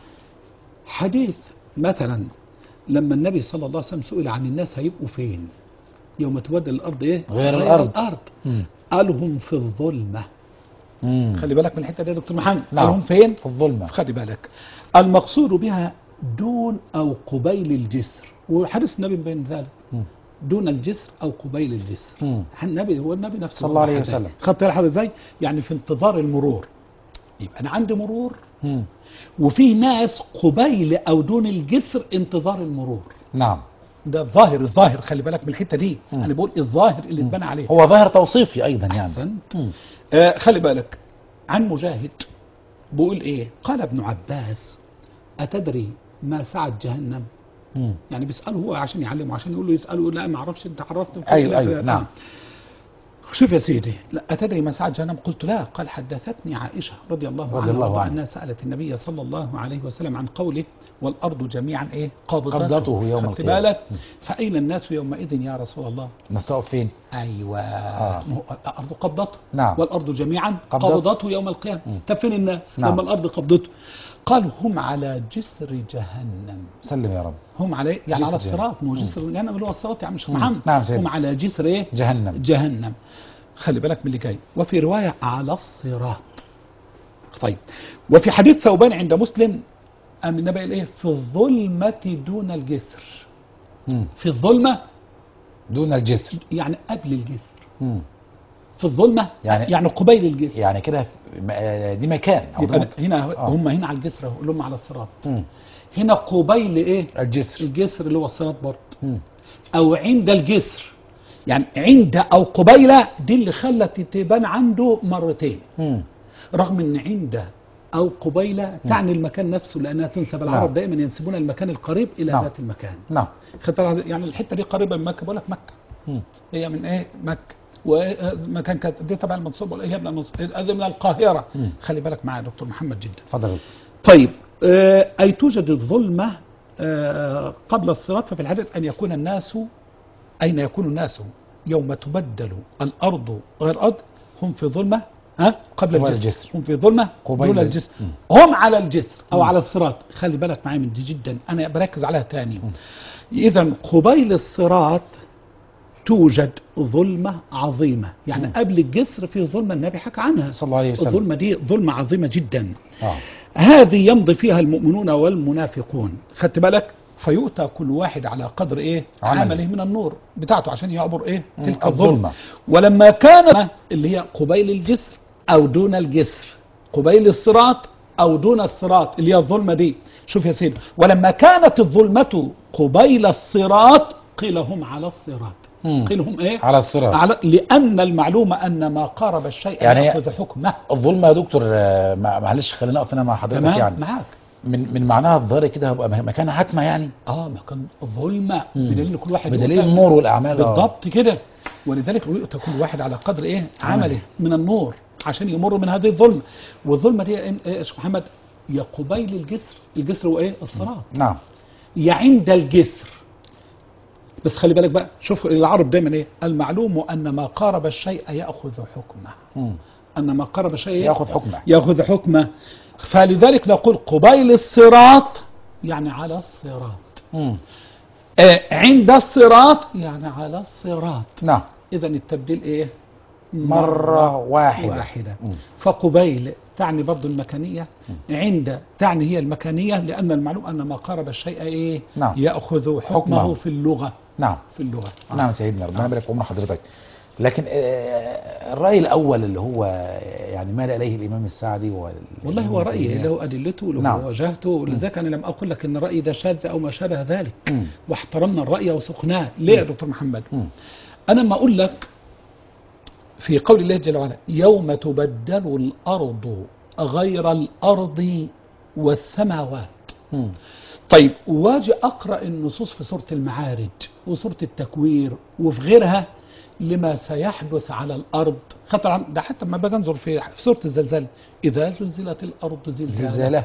حديث مثلا لما النبي صلى الله عليه وسلم سئل عن الناس هيبقوا فين يوم تبدل الارض ايه غير الأرض. الارض مم. قال هم في الظلمه مم. خلي بالك من الحته دي يا دكتور محمد نعم. قال هم فين في الظلمة خلي بالك المقصود بها دون او قبيل الجسر وحديث النبي بين ذلك مم. دون الجسر او قبيل الجسر مم. النبي هو النبي نفسه صلى الله عليه وضح ذلك. وسلم. خدت بالك حضرتك ازاي يعني في انتظار المرور يبقى انا عندي مرور مم. وفي ناس قبيل او دون الجسر انتظار المرور نعم ده الظاهر الظاهر خلي بالك من الحته دي مم. انا بقول الظاهر اللي اتبنى عليه هو ظاهر توصيفي أيضا يعني احسنت مم. آه خلي بالك عن مجاهد بيقول ايه قال ابن عباس اتدري ما سعة جهنم مم. يعني بيساله هو عشان يعلمه عشان يقول له يساله يقول لا ما اعرفش انت عرفت أيوة، أيوة، نعم. شوف يا سيدي لا أتدري ما سعى جهنم قلت لا قال حدثتني عائشة رضي الله رضي عنها الله وارضاها عنها. أنها سألت النبي صلى الله عليه وسلم عن قوله والأرض جميعا إيه قبضته, قبضته يوم خدت القيامة. بالك فأين الناس يومئذ يا رسول الله الناس تقف فين أيوة آه. ما هو الأرض قبضته نعم. والأرض جميعا قبضته. قبضته يوم القيامة مم. طب فين الناس نعم. لما الأرض قبضته قال هم على جسر جهنم سلم يا رب هم على إيه؟ يعني جسر على جهنم. الصراط ما هو جسر جهنم اللي هو الصراط يا عم شيخ مم. محمد نعم سيدي. هم على جسر ايه جهنم جهنم خلي بالك من اللي جاي وفي رواية على الصراط طيب وفي حديث ثوبان عند مسلم أم النبي قال ايه في الظلمة دون الجسر مم. في الظلمة دون الجسر يعني قبل الجسر مم. في الظلمه يعني- يعني, يعني قبيل الجسر يعني كده في- م- آه، دي مكان أو دي يبقى منطقة. هنا آه. هم هنا على الجسر اهو اللي هم على الصراط مم. هنا قبيل ايه الجسر الجسر اللي هو الصراط برضه مم. او عند الجسر يعني عند او قبيله دي اللي خلت تبان عنده مرتين مم. رغم ان عند او قبيله تعني المكان نفسه لانها تنسب العرب نعم. دائما ينسبون المكان القريب الى نعم. ذات المكان نعم خدت بالك؟ يعني الحته دي قريبه من مكه بقول لك مكه مم. هي من ايه مكه ومكان كانت دي تبع المنصوب ولا هي من المنصوب هذه من القاهره مم. خلي بالك معايا يا دكتور محمد جدا اتفضل طيب آه، أي توجد الظلمة آه، قبل الصراط ففي الحديث أن يكون الناس أين يكون الناس يوم تبدل الأرض غير أرض هم في ظلمة ها قبل قبل الجسر. الجسر. هم في ظلمة قبيل دون الجسر. الجسر هم على الجسر أو على الصراط خلي بالك معايا من دي جدا أنا بركز عليها تاني إذا قبيل الصراط توجد ظلمة عظيمة يعني قبل الجسر في ظلمة النبي حكى عنها صلى الله عليه وسلم الظلمة دي ظلمة عظيمة جدا اه هذه يمضي فيها المؤمنون والمنافقون خدت بالك فيؤتى كل واحد على قدر ايه عمله. عمله من النور بتاعته عشان يعبر ايه مم. تلك الظلمة. الظلمة ولما كان اللي هي قبيل الجسر او دون الجسر قبيل الصراط او دون الصراط اللي هي الظلمة دي شوف يا سيدي ولما كانت الظلمة قبيل الصراط قيل هم على الصراط مم. قيل هم ايه على الصراط على لان المعلومة ان ما قارب الشيء يعني هي- ياخذ حكمه الظلمة يا دكتور آه، مع- معلش خلينا نقف هنا مع حضرتك تمام يعني معاك من من معناها الظاهري كده هيبقى مكان حتمة يعني اه ما كان ظلمة مم. بدليل إن كل واحد بدليل يؤتى- النور والاعمال آه. بالضبط كده ولذلك يؤتى كل واحد على قدر ايه عمله من النور عشان يمر من هذه الظلمة والظلمة دي إيه يا شيخ محمد يا قبيل الجسر الجسر هو ايه الصراط نعم يا عند الجسر بس خلي بالك بقى شوف العرب دايما ايه المعلوم ان ما قارب الشيء ياخذ حكمه مم. ان ما قارب الشيء ياخذ حكمه ياخذ حكمه فلذلك نقول قبيل الصراط يعني على الصراط مم. آه، عند الصراط يعني على الصراط نعم اذا التبديل ايه مرة واحدة واحدة مم. فقبيل تعني برضو المكانية عند تعني هي المكانية لأن المعلوم أن ما قارب الشيء إيه نعم. يأخذ حكمه, حكمه. في اللغة نعم في اللغة آه. نعم سيدنا ربنا يبارك في عمر حضرتك لكن آه، الرأي الأول اللي هو يعني مال إليه الإمام السعدي وال- والله هو ابن رأيه تيمية. له أدلته وله نعم. وجهته ولذلك أنا لم أقل لك أن الرأي ده شاذ أو ما شابه ذلك مم. واحترمنا الرأي وسقناه ليه يا دكتور محمد مم. أنا ما أقول لك في قول الله جل وعلا يوم تبدل الأرض غير الأرض والسماوات مم. طيب واجي أقرأ النصوص في سورة المعارج وسورة التكوير وفي غيرها لما سيحدث على الأرض خطر عن- ده حتى ما باجي انظر في في سورة الزلزال إذا زلزلت الأرض زلزالها زلزالها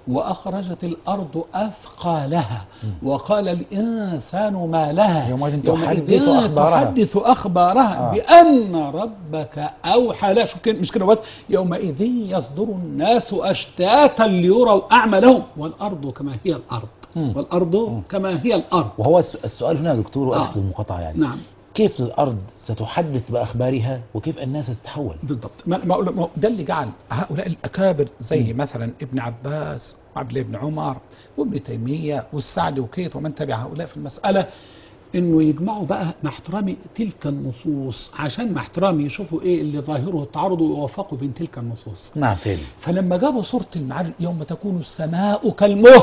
وأخرجت الأرض أثقالها وقال الإنسان ما لها يومئذ تحدث أخبارها. تحدث أخبارها آه. بأن ربك أوحى لها شوف كده- مش كده بس يومئذ يصدر الناس أشتاتا ليروا أعمالهم والأرض كما هي الأرض مم. والأرض كما هي الأرض وهو الس- السؤال هنا يا دكتور واسف آه. المقاطعه يعني نعم كيف الارض ستحدث باخبارها وكيف الناس ستتحول بالضبط ما ما أقول- ما- ده اللي جعل هؤلاء الاكابر زي مثلا ابن عباس وعبد الله بن عمر وابن تيميه والسعدي وكيت ومن تبع هؤلاء في المساله انه يجمعوا بقى مع احترامي تلك النصوص عشان مع احترامي يشوفوا ايه اللي ظاهره التعارض ويوافقوا بين تلك النصوص نعم سيدي فلما جابوا سوره المعارج يوم تكون السماء كالمهل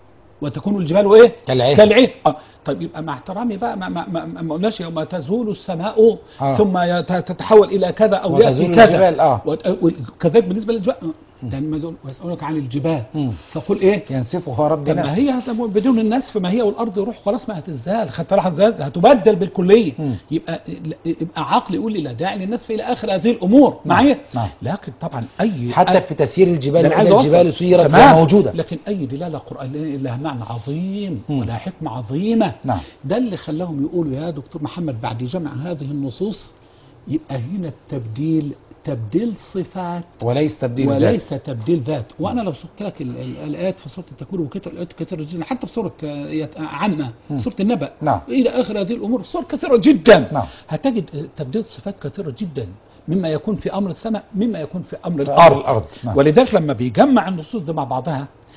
وتكون الجبال ايه كالعهن. كالعهن آه. طيب يبقى مع احترامي بقى ما ما ما, ما قلناش يوم تزول السماء آه. ثم يت- تتحول الى كذا او وتزول ياتي كذا الجبال، آه. وت- وكذلك بالنسبه للجبال ده لما يقول ويسالونك عن الجبال مم. فقل ايه ينسفها ربي طب ما نسفا هي هت- بدون النسف ما هي والارض يروح خلاص ما هتزال خدت بالك ازاي هتبدل بالكليه مم. يبقى يبقى عقل يقول لي لا داعي للنسف الى اخر هذه الامور معايا نعم. لكن طبعا اي حتى أي- في تسيير الجبال ده أنا عايز إذا أوصل. الجبال سيرت تمام. وهي موجودة لكن اي دلاله قرانيه لها معنى عظيم مم. ولها حكمه عظيمه نعم. ده اللي خلاهم يقولوا يا دكتور محمد بعد جمع هذه النصوص يبقى هنا التبديل تبديل صفات وليس تبديل ذات. وليس تبديل ذات وانا لو سقت لك ال- ال- الايات في سوره التكوير وكتر الايات كثيره جدا حتى في سوره آه، يت- عامه سوره النبأ نعم. الى اخر هذه الامور صور كثيره جدا نعم. هتجد آه، تبديل صفات كثيره جدا مما يكون في امر السماء مما يكون في امر في الارض, أمر الأرض. نعم. ولذلك لما بيجمع النصوص دي مع بعضها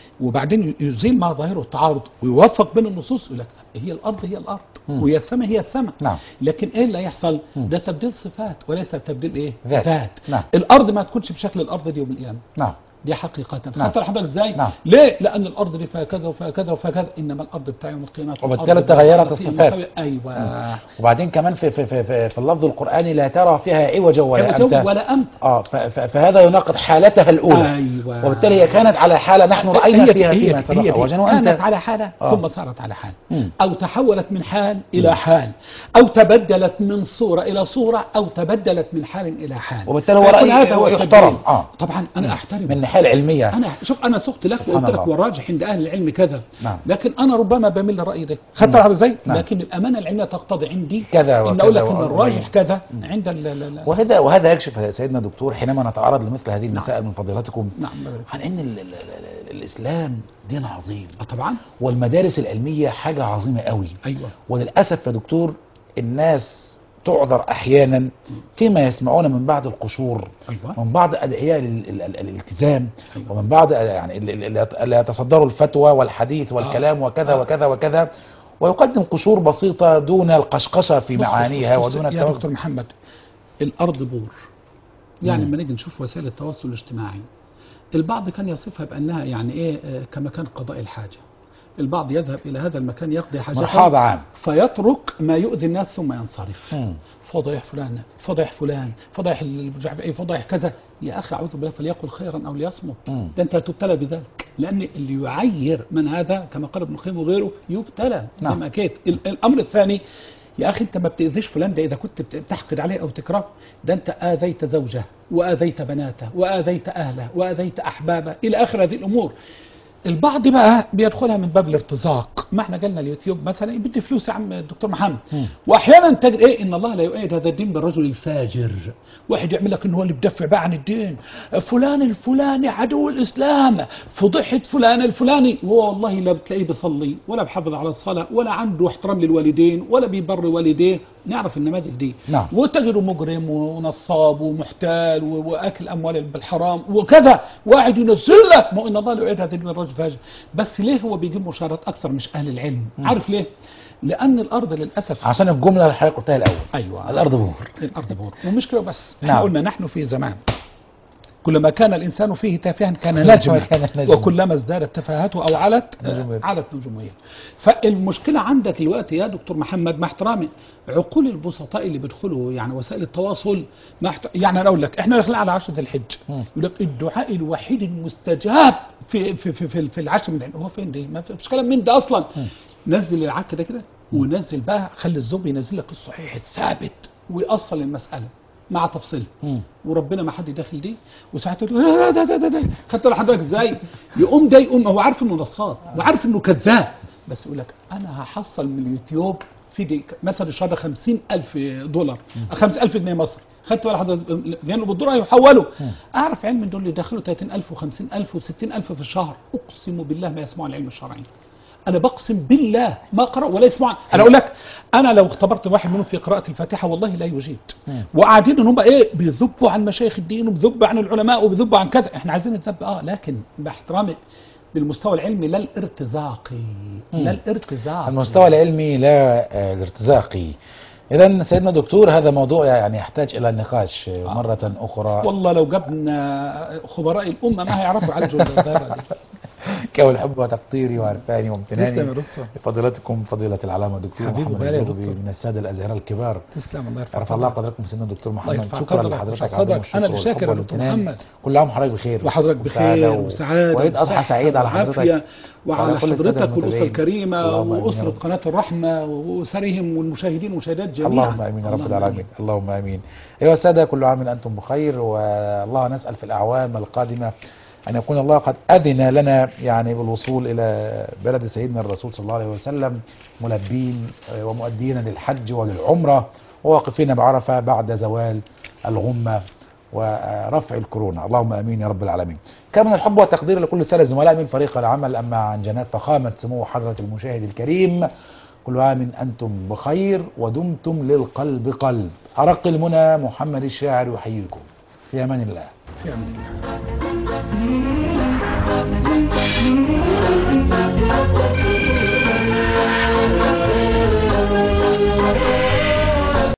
وبعدين يزيل ما ظاهره التعارض ويوفق بين النصوص يقول لك هي الارض هي الارض مم. وهي السماء هي السماء نعم. لكن ايه اللي هيحصل مم. ده تبديل صفات وليس تبديل ايه ذات. نعم. الارض ما تكونش بشكل الارض دي يوم القيامه نعم دي حقيقة نعم. خاطر حضرتك ازاي؟ نعم. ليه؟ لأن الأرض دي فيها كذا وفيها كذا وفيها كذا إنما الأرض بتاع يوم القيامة وبالتالي الأرض تغيرت بتاع الصفات. المساوي- أيوه وبعدين كمان في في في في, في اللفظ القرآني لا ترى فيها عوجا ولا عوجا أمتا ولا أمتا. اه ف- ف- فهذا يناقض حالتها الأولى أيوه وبالتالي هي كانت على حالة نحن رأينا هي فيها هي فيما هي سبق دي. عوجا كانت وأمتا على حالة آه. ثم صارت على حال مم. أو تحولت من حال إلى حال أو تبدلت من صورة إلى صورة أو تبدلت من حال إلى حال وبالتالي هو فيكون رأي هذا هو يحترم. التبديل. آه. طبعا أنا أحترم من الناحية العلمية انا شوف انا سقت لك سبحان وقلت لك الله. والراجح عند اهل العلم كذا نعم. لكن انا ربما بميل للراي ده خدت هذا ازاي نعم. لكن الامانه العلميه تقتضي عندي كذا ان وكذا اقول لك ان وأقول الراجح إيه. كذا عند ال ال- ال- وهذا وهذا يكشف يا سيدنا دكتور حينما نتعرض لمثل هذه المسائل من فضيلتكم نعم الله يبارك عن ان ال ال ال الاسلام دين عظيم آه طبعا والمدارس العلميه حاجه عظيمه قوي ايوه وللاسف يا دكتور الناس تعذر احيانا فيما يسمعون من بعض القشور ايوه من بعض ادعياء ال- ال- ال- الالتزام أيوة. ومن بعض يعني ال- ال- ال- اللي يتصدروا الفتوى والحديث والكلام وكذا آه. وكذا وكذا ويقدم قشور بسيطه دون القشقشه في بص- بص- معانيها بص- ودون يا التوجه دكتور محمد الارض بور يعني مم. لما نيجي نشوف وسائل التواصل الاجتماعي البعض كان يصفها بانها يعني ايه آه، كمكان قضاء الحاجه البعض يذهب الى هذا المكان يقضي حاجته مرحاض عام فيترك ما يؤذي الناس ثم ينصرف مم. فضيح فلان فضيح فلان فضيح مش عارف ايه فضيح كذا يا اخي اعوذ بالله فليقل خيرا او ليصمت مم. ده انت تبتلى بذلك لان اللي يعير من هذا كما قال ابن القيم وغيره يبتلى نعم. زي ما كيت ال- الامر الثاني يا اخي انت ما بتاذيش فلان ده اذا كنت بت- بتحقد عليه او تكرهه ده انت اذيت زوجه واذيت بناته واذيت اهله واذيت احبابه الى اخر هذه الامور البعض بقى بيدخلها من باب الارتزاق ما احنا قلنا اليوتيوب مثلا بدي فلوس يا عم دكتور محمد مم. واحيانا تجد ايه ان الله لا يؤيد هذا الدين بالرجل الفاجر واحد يعمل لك انه هو اللي بدفع بقى عن الدين فلان الفلاني عدو الاسلام فضحة فلان الفلاني وهو والله لا بتلاقيه بيصلي ولا بحافظ على الصلاه ولا عنده احترام للوالدين ولا بيبر والديه نعرف النماذج دي نعم. وتجده مجرم ونصاب ومحتال و- واكل اموال بالحرام وكذا وقاعد ينزل لك ما هو ان الله لا يؤيد هذا الدين بالرجل الفاجر بس ليه هو بيجيب مشارات اكثر مش اهل العلم عارف ليه لان الارض للاسف عشان الجمله اللي حضرتك قلتها الاول ايوه الارض بور الارض بور ومش كده بس احنا نعم. قلنا نحن في زمان كلما كان الانسان فيه تافها كان نجما كان نجما. وكلما ازدادت تفاهته او علت نجوميته. علت نجوميته فالمشكله عندك دلوقتي يا دكتور محمد مع احترامي عقول البسطاء اللي بيدخلوا يعني وسائل التواصل مع احت... يعني انا اقول لك احنا داخلين على عشره الحج مم. يقول لك الدعاء الوحيد المستجاب في في في في, في العشر من الحج. هو فين دي؟ ما فيش كلام من ده اصلا نزل العك ده كده ونزل بقى خلي الزوم ينزل لك الصحيح الثابت ويأصل المساله مع تفصيلها مم. وربنا ما حد يدخل دي وساعات يقول ده ده ده ده ده خدت لحضرتك ازاي يقوم ده يقوم هو عارف انه نصاب وعارف انه كذاب بس يقول لك انا هحصل من اليوتيوب في دي مثلا الشهر 50000 دولار 50000 جنيه مصري خدت بالك حضرتك جايين بالدولار يحولوا اعرف علم من دول اللي يدخلوا 30000 و50000 و60000 في الشهر اقسم بالله ما يسمعوا العلم الشرعي انا بقسم بالله ما قرأ ولا يسمع انا اقول لك انا لو اختبرت واحد منهم في قراءه الفاتحه والله لا يجيد مم. وقاعدين ان هم ايه بيذبوا عن مشايخ الدين وبيذبوا عن العلماء وبيذبوا عن كذا احنا عايزين نذب اه لكن باحترامي بالمستوى العلمي لا الارتزاقي لا الارتزاقي المستوى العلمي لا آه، الارتزاقي اذا سيدنا دكتور هذا موضوع يعني يحتاج الى نقاش آه، مره اخرى والله لو جبنا خبراء الامه ما هيعرفوا يعالجوا الظاهره دي كون الحب وتقديري وعرفاني وامتناني تسلم يا دكتور لفضيلتكم فضيلة العلامة دكتور حبيبي محمد وغالي يا الزغبي دكتور. من السادة الأزهار الكبار تسلم الله يرفع رفع الله قدرك. قدركم سيدنا الدكتور الله محمد يرفع شكرا قدرك لحضرتك ويرفع عظيم صدرك. الشكر أنا اللي شاكر والحب يا دكتور والامتنان. محمد. كل عام وحضرتك بخير وحضرتك وسعادة بخير و- وسعادة وعيد أضحى وصحة سعيد على وعافية حضرتك وعلى كل السادة حضرتك والأسرة المتابعين. الكريمة اللهم آمين يا وأسرة رب. قناة الرحمة وأسرهم والمشاهدين والمشاهدات جميعا اللهم امين يا رب اللهم العالمين اللهم امين ايها الساده كل عام انتم بخير والله نسال في الاعوام القادمه ان يكون الله قد اذن لنا يعني بالوصول الى بلد سيدنا الرسول صلى الله عليه وسلم ملبين آه، ومؤدين للحج وللعمره وواقفين بعرفه بعد زوال الغمه ورفع الكورونا اللهم امين يا رب العالمين كان من الحب والتقدير لكل الساده الزملاء من فريق العمل اما عن جنات فخامه سمو حضره المشاهد الكريم كل عام أنتم بخير ودمتم للقلب قلب أرق المنى محمد الشاعر يحييكم في أمان الله في أمان الله Thank you.